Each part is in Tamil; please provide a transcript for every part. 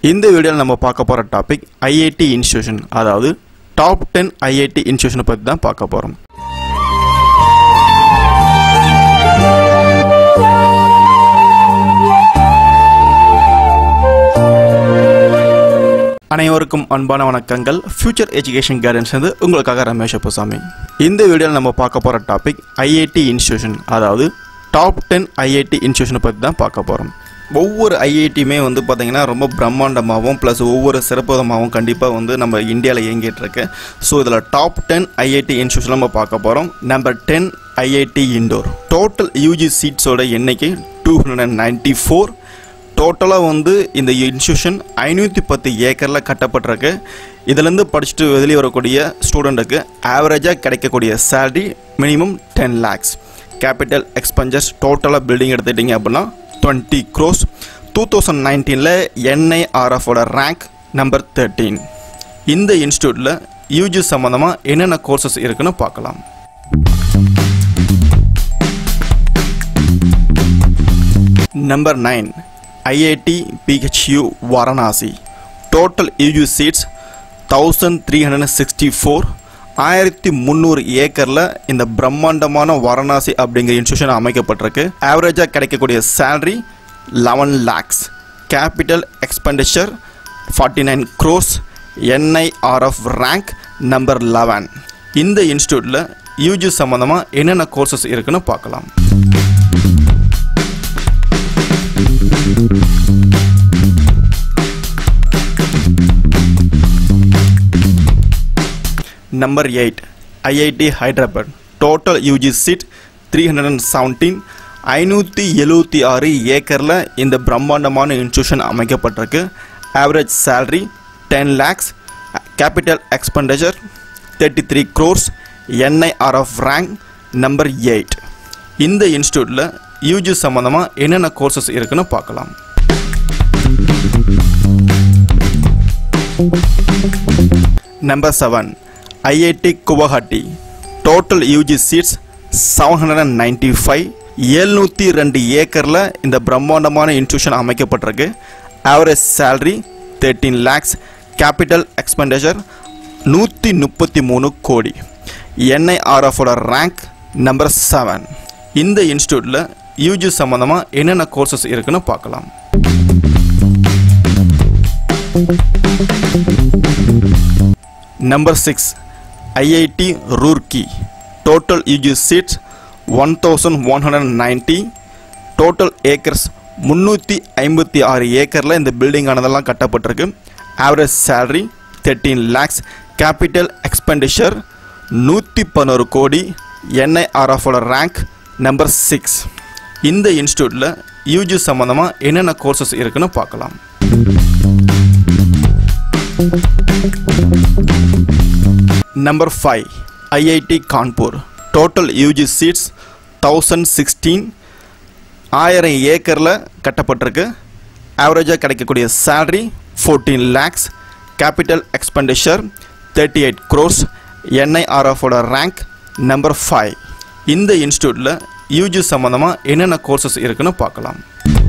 இந்த வீடியோவில் நம்ம பார்க்க போகிற டாபிக் ஐஐடி இன்ஸ்டியூஷன் அதாவது டாப் டென் ஐஐடி இன்ஸ்டியூஷனை பற்றி தான் பார்க்க போகிறோம் அனைவருக்கும் அன்பான வணக்கங்கள் ஃபியூச்சர் எஜுகேஷன் கைடன்ஸ் வந்து உங்களுக்காக ரமேஷ் அப்புசாமி இந்த வீடியோவில் நம்ம பார்க்க போகிற டாபிக் ஐஐடி இன்ஸ்டியூஷன் அதாவது டாப் டென் ஐஐடி இன்ஸ்டியூஷனை பற்றி தான் பார்க்க போகிறோம் ஒவ்வொரு ஐஐடியுமே வந்து பார்த்திங்கன்னா ரொம்ப பிரம்மாண்டமாகவும் ப்ளஸ் ஒவ்வொரு சிறப்புதமாகவும் கண்டிப்பாக வந்து நம்ம இந்தியாவில் இயங்கிட்டு இருக்கு ஸோ இதில் டாப் டென் ஐஐடி இன்ஸ்டியூஷன் நம்ம பார்க்க போகிறோம் number ten IIT Indore total UG சீட்ஸோட எண்ணிக்கை டூ ஹண்ட்ரட் நைன்டி ஃபோர் டோட்டலாக வந்து இந்த இன்ஸ்டியூஷன் ஐநூற்றி பத்து ஏக்கரில் கட்டப்பட்டிருக்கு இதுலேருந்து படிச்சுட்டு வெளியே வரக்கூடிய ஸ்டூடெண்ட்டுக்கு ஆவரேஜாக கிடைக்கக்கூடிய salary minimum ten lakhs capital expenses டோட்டலாக பில்டிங் எடுத்துட்டிங்க அப்படின்னா டுவெண்ட்டி க்ரோஸ் டூ தௌசண்ட் நைன்டீனில் என்ஐஆர்எஃபோட ரேங்க் நம்பர் தேர்ட்டீன் இந்த இன்ஸ்டியூட்டில் யூஜி சம்மந்தமாக என்னென்ன கோர்சஸ் இருக்குன்னு பார்க்கலாம் number nine IIT BHU Varanasi total UG seats thousand three hundred sixty four ஆயிரத்தி முந்நூறு ஏக்கரில் இந்த பிரம்மாண்டமான வாரணாசி அப்படிங்கிற இன்ஸ்டியூஷன் அமைக்கப்பட்டிருக்கு ஆவரேஜாக கிடைக்கக்கூடிய salary eleven lakhs capital expenditure forty nine crores NIRF rank number eleven இந்த இன்ஸ்டியூட்டில் யூஜி சம்மந்தமாக என்னென்ன கோர்சஸ் இருக்குன்னு பார்க்கலாம் number eight IIT Hyderabad total UG seat three hundred and seventeen ஐநூற்றி எழுபத்தி ஆறு ஏக்கரில் இந்த பிரம்மாண்டமான இன்ஸ்டியூஷன் அமைக்கப்பட்டிருக்கு average salary ten lakhs capital expenditure thirty three crores NIRF rank number eight இந்த இன்ஸ்டியூட்டில் யூஜி சம்மந்தமாக என்னென்ன கோர்சஸ் இருக்குன்னு பார்க்கலாம் number seven IIT Guwahati total UG seeds seven hundred and ninety five எழுநூற்றி ரெண்டு ஏக்கரில் இந்த பிரம்மாண்டமான இன்ஸ்டியூஷன் அமைக்கப்பட்டிருக்கு average salary thirteen lakhs capital expenditure நூற்றி முப்பத்தி மூணு கோடி என்ஐஆர்எஃபோட ரேங்க் நம்பர் செவன் இந்த இன்ஸ்டியூட்டில் யூஜி சம்மந்தமாக என்னென்ன கோர்சஸ் இருக்குன்னு பார்க்கலாம் number six IIT Roorkee total UG seats one thousand one hundred ninety total acres முந்நூற்றி ஐம்பத்தி ஆறு ஏக்கரில் இந்த பில்டிங் ஆனதெல்லாம் கட்டப்பட்டிருக்கு average salary thirteen lakhs capital expenditure நூற்றி பதினோரு கோடி என்ஐஆர்எஃபோட ரேங்க் நம்பர் சிக்ஸ் இந்த இன்ஸ்டியூட்டில் யூஜி சம்மந்தமாக என்னென்ன கோர்சஸ் இருக்குன்னு பார்க்கலாம் number five IIT Kanpur total UG seats thousand sixteen ஆயிரம் ஏக்கரில் கட்டப்பட்டிருக்கு ஆவரேஜாக கிடைக்கக்கூடிய salary fourteen lakhs capital expenditure thirty eight crores என்ஐஆர்எஃபோட ரேங்க் நம்பர் ஃபைவ் இந்த இன்ஸ்டியூட்டில் யூஜி சம்மந்தமாக என்னென்ன கோர்சஸ் இருக்குன்னு பார்க்கலாம்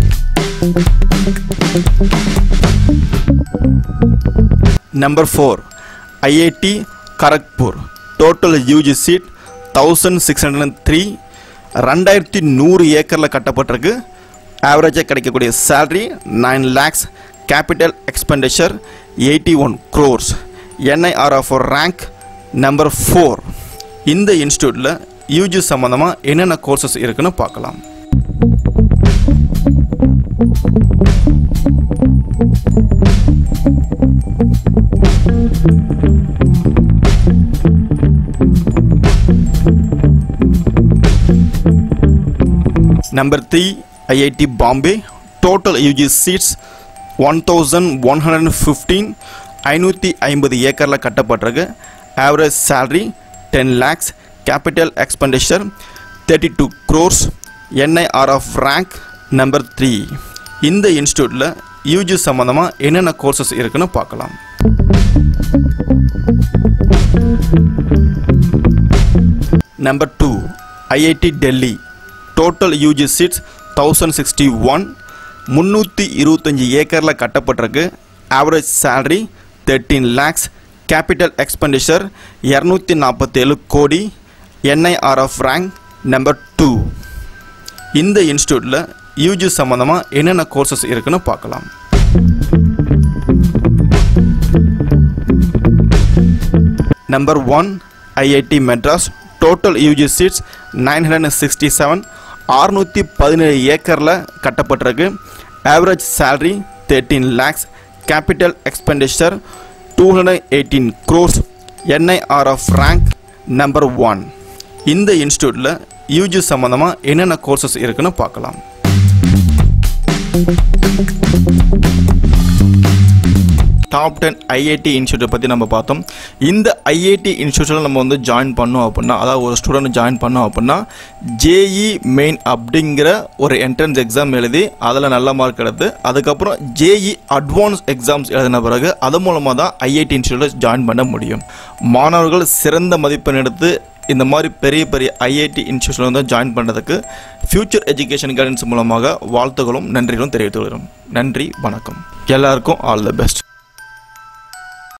number four IIT Kharagpur total UG seat thousand six hundred and three ரெண்டாயிரத்தி நூறு ஏக்கரில் கட்டப்பட்டிருக்கு ஆவரேஜாக கிடைக்கக்கூடிய salary nine lakhs capital expenditure eighty one crores NIRF rank number four இந்த இன்ஸ்டியூட்டில் யூஜி சம்மந்தமாக என்னென்ன கோர்சஸ் இருக்குன்னு பார்க்கலாம் number three IIT Bombay total UG seats one thousand one hundred and fifteen ஐநூற்றி ஐம்பது ஏக்கரில் கட்டப்பட்டிருக்கு average salary ten lakhs capital expenditure thirty two crores NIRF rank number three இந்த இன்ஸ்டியூட்டில் யூஜி சம்மந்தமாக என்னென்ன கோர்சஸ் இருக்குன்னு பார்க்கலாம் number two IIT Delhi total UG seats thousand sixty one முந்நூற்றி இருபத்தஞ்சி ஏக்கரில் கட்டப்பட்டிருக்கு average salary thirteen lakhs capital expenditure இரநூத்தி நாற்பத்தேழு கோடி என்ஐஆர்எஃப் ரேங்க் நம்பர் டூ இந்த இன்ஸ்டியூட்டில் யூஜி சம்மந்தமாக என்னென்ன கோர்சஸ் இருக்குன்னு பார்க்கலாம் number one IIT Madras total UG seats nine hundred sixty seven அறுநூற்றி பதினேழு ஏக்கரில் கட்டப்பட்டிருக்கு average salary thirteen lakhs capital expenditure two hundred eighteen crores NIRF rank number one இந்த இன்ஸ்டியூட்டில் யூஜி சம்மந்தமாக என்னென்ன கோர்சஸ் இருக்குன்னு பார்க்கலாம் டாப் டென் ஐஐடி இன்ஸ்டியூட்டை பற்றி நம்ம பார்த்தோம் இந்த ஐஐடி இன்ஸ்டியூட்டில் நம்ம வந்து ஜாயின் பண்ணோம் அப்படின்னா அதாவது ஒரு ஸ்டூடெண்ட் ஜாயின் பண்ணோம் அப்படின்னா ஜேஇ மெயின் அப்படிங்கிற ஒரு என்ட்ரன்ஸ் எக்ஸாம் எழுதி அதில் நல்ல மார்க் எடுத்து அதுக்கப்புறம் ஜேஇ அட்வான்ஸ் எக்ஸாம்ஸ் எழுதின பிறகு அது மூலமாக தான் ஐஐடி இன்ஸ்டியூட்டில் ஜாயின் பண்ண முடியும் மாணவர்கள் சிறந்த மதிப்பெண் எடுத்து இந்த மாதிரி பெரிய பெரிய ஐஐடி இன்ஸ்டியூஷனில் வந்து ஜாயின் பண்ணுறதுக்கு ஃபியூச்சர் எஜுகேஷன் கைடன்ஸ் மூலமாக வாழ்த்துகளும் நன்றிகளும் தெரிவித்துக் கொள்கிறோம் நன்றி வணக்கம் எல்லாருக்கும் ஆல் த பெஸ்ட்